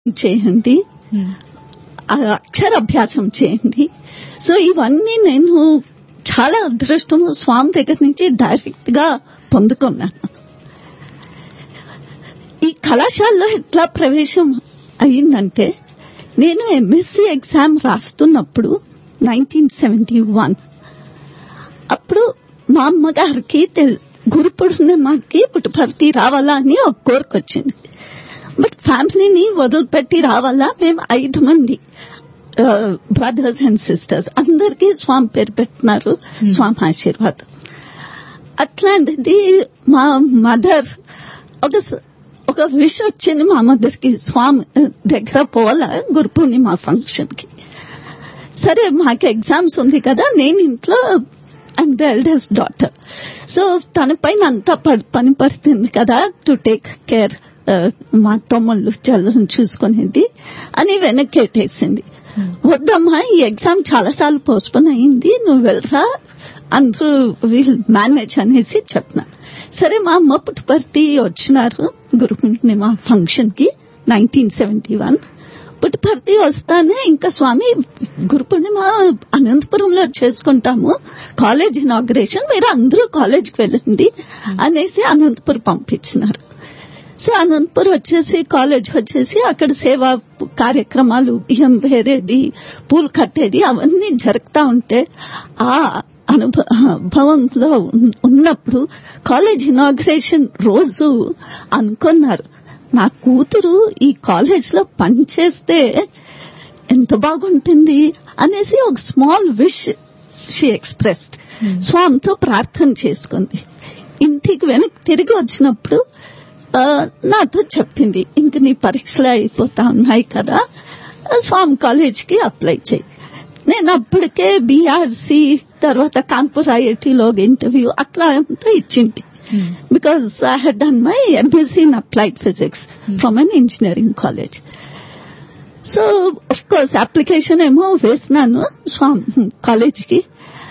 చేయండి ఆ అక్షరాభ్యాసం చేయండి సో ఇవన్నీ నేను చాలా అదృష్టం స్వామి దగ్గర నుంచి డైరెక్ట్ గా పొందుకున్నాను ఈ కళాశాలలో ఎట్లా ప్రవేశం అయిందంటే నేను ఎంఎస్సి ఎగ్జామ్ రాస్తున్నప్పుడు నైన్టీన్ సెవెంటీ వన్ అప్పుడు మా అమ్మగారికి తెల్- గురు పూర్ణిమకి పుట్టుపర్తి రావాలా అని ఒక కోరిక వచ్చింది బట్ ఫ్యామిలీని వదిలిపెట్టి రావాలా మేము ఐదు మంది బ్రదర్స్ అండ్ సిస్టర్స్ అందరికీ స్వామి పేరు పెట్టినారు స్వామి ఆశీర్వాదం అట్లాంటిది మా మదర్ ఒక స- ఒక విష్ వచ్చింది మా మదర్కి స్వామి దగ్గర పోవాలా గురు పూర్ణిమ ఫంక్షన్ కి సరే మాకు ఎగ్జామ్స్ ఉంది కదా నేను ఇంట్లో and the eldest daughter so తన పైన అంతా ప- పని పడుతుంది కదా టు టేక్ కేర్ మా తమ్ముళ్ళు చల్లని చూసుకునేది అని వెనక్కేటేసింది వద్దమ్మా ఈ ఎగ్జామ్ చాలా సార్లు పోస్ట్పోన్ అయింది నువ్వు వెళ్ళరా అందరూ వీల్ మేనేజ్ అనేసి చెప్పిన సరే మా అమ్మ పుట్టుపర్తి వచ్చినారు గురు పూర్ణిమ ఫంక్షన్ కి నైన్టీన్ సెవెంటీ వన్ పుట్టుపర్తి వస్తానే ఇంకా స్వామి గురు పూర్ణిమ అనంతపురంలో చేసుకుంటాము కాలేజ్ ఇనాగ్రేషన్ మీరు అందరూ కాలేజ్కి వెళ్ళండి అనేసి అనంతపురం పంపించినారు సో అనంతపురం వచ్చేసి కాలేజ్ వచ్చేసి అక్కడ సేవా కార్యక్రమాలు బియ్యం వేరేది పూలు కట్టేది అవన్నీ జరుగుతా ఉంటే ఆ అనుభవంలో ఉన్- ఉన్నప్పుడు కాలేజ్ ఇనాగ్రేషన్ రోజు అనుకున్నారు నా కూతురు ఈ కాలేజ్ లో పనిచేస్తే ఎంత బాగుంటుంది అనేసి ఒక స్మాల్ విష్ షీ ఎక్స్ప్రెస్డ్ స్వామితో ప్రార్థన చేసుకుంది ఇంటికి వెనక్కి తిరిగి వచ్చినప్పుడు ఆ, నాతో చెప్పింది ఇంక నీ పరీక్షలు అయిపోతా ఉన్నాయి కదా ఆ, స్వామి కాలేజ్కి అప్లై చేయి నేను అప్పటికే బీఆర్సీ తర్వాత కాన్పూర్ ఐఐటిలో ఇంటర్వ్యూ అట్లా అంతా ఇచ్చింది because I had done my MSc in applied physics from an engineering college so of course application ఏమో వేసినాను స్వామి కాలేజ్కి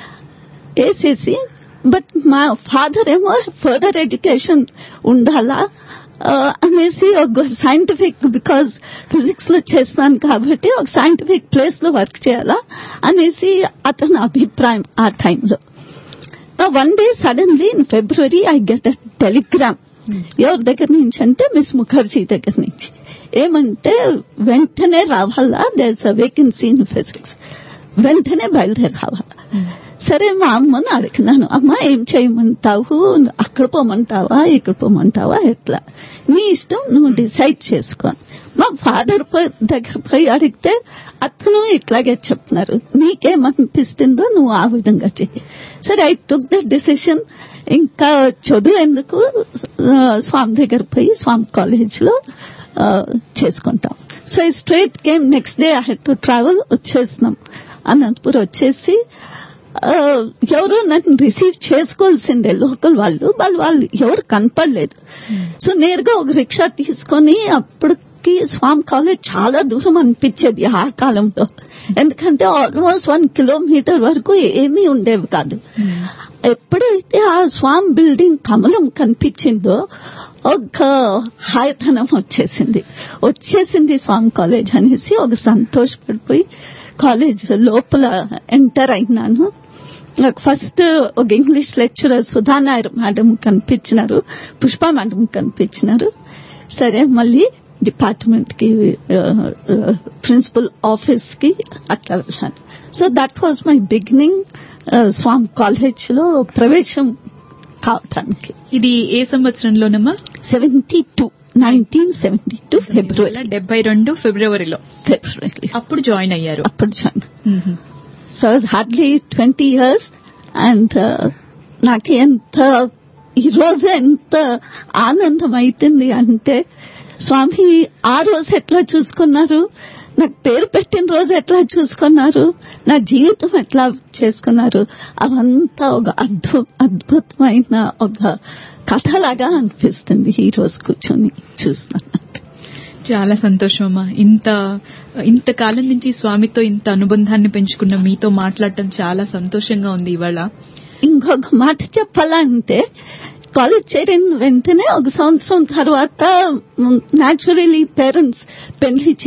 వేసేసి బట్ మా ఫాదర్ ఏమో ఫర్దర్ ఎడ్యుకేషన్ ఉండాలా ఆ, అనేసి ఒక సైంటిఫిక్ బికాజ్ ఫిజిక్స్ లో చేస్తున్నాను కాబట్టి ఒక సైంటిఫిక్ ప్లేస్ లో వర్క్ చేయాలా అనేసి అతని అభిప్రాయం ఆ టైంలో one day suddenly in February I get a telegram ఎవరి దగ్గర నుంచి అంటే మిస్ ముఖర్జీ దగ్గర నుంచి ఏమంటే వెంటనే రావాలా there's a vacancy in physics వెంటనే బయలుదేరి రావాలా సరే మా అమ్మని అడిగినాను అమ్మ ఏం చేయమంటావు అక్కడ పోమంటావా ఇక్కడ పోమంటావా ఎట్లా నీ ఇష్టం నువ్వు డిసైడ్ చేసుకో మా ఫాదర్ దగ్గర పోయి అడిగితే అతను ఇట్లాగే చెప్తున్నారు నీకేమనిపిస్తుందో నువ్వు ఆ విధంగా చెయ్యి సరే ఐ టుక్ ద డిసిషన్ ఇంకా చదువు ఎందుకు ఆ, స్వామి దగ్గర పోయి స్వామి కాలేజ్ లో ఆ, చేసుకుంటాం సో ఈ straight game next day I had to travel వచ్చేసినాం అనంతపురం వచ్చేసి ఆ, ఎవరు నన్ను రిసీవ్ చేసుకోవాల్సిందే లోకల్ వాళ్ళు వాళ్ళు వాళ్ళు ఎవరు కనపడలేదు సో నేరుగా ఒక రిక్షా తీసుకొని అప్పటికి స్వామి కాలేజ్ చాలా దూరం అనిపించేది ఆ కాలంలో ఎందుకంటే ఆల్మోస్ట్ వన్ కిలోమీటర్ వరకు ఏమీ ఉండేవి కాదు ఎప్పుడైతే ఆ స్వామి బిల్డింగ్ కమలం కనిపించిందో ఒక హాయతనం వచ్చేసింది వచ్చేసింది స్వామి కాలేజ్ అనేసి ఒక సంతోషపడిపోయి కాలేజ్ లోపల ఎంటర్ అయినాను నాకు ఫస్ట్ ఒక English lecturer Sudha Nair madam కనిపించినారు పుష్ప మేడం కనిపించినారు సరే మళ్ళీ డిపార్ట్మెంట్ కి ప్రిన్సిపల్ ఆఫీస్ కి అట్లా వెళ్ళాను so that was my beginning Swami college లో ప్రవేశం కావటానికి ఇది ఏ సంవత్సరంలోనమ్మా seventy two nineteen seventy two February డెబ్బై రెండు ఫిబ్రవరిలో ఫిబ్రవరి అప్పుడు జాయిన్ అయ్యారు అప్పుడు join so I was hardly twenty years and నాకు ఎంత ఈ రోజు ఎంత ఆనందం అవుతుంది అంటే స్వామి ఆ రోజు ఎట్లా చూసుకున్నారు నాకు పేరు పెట్టిన రోజు ఎట్లా చూసుకున్నారు నా జీవితం ఎట్లా చేసుకున్నారు అవంతా ఒక అద్భు అద్భుతమైన ఒక కథలాగా అనిపిస్తుంది ఈ రోజు కూర్చొని చూస్తున్నాను చాలా సంతోషం అమ్మా ఇంత ఇంతకాలం నుంచి స్వామితో ఇంత అనుబంధాన్ని పెంచుకున్న మీతో మాట్లాడటం చాలా సంతోషంగా ఉంది ఇవాళ ఇంకొక మాట చెప్పాలంటే కాలేజ్ చేరిన వెంటనే ఒక సంవత్సరం తర్వాత న్యాచురలీ పేరెంట్స్ పెళ్లి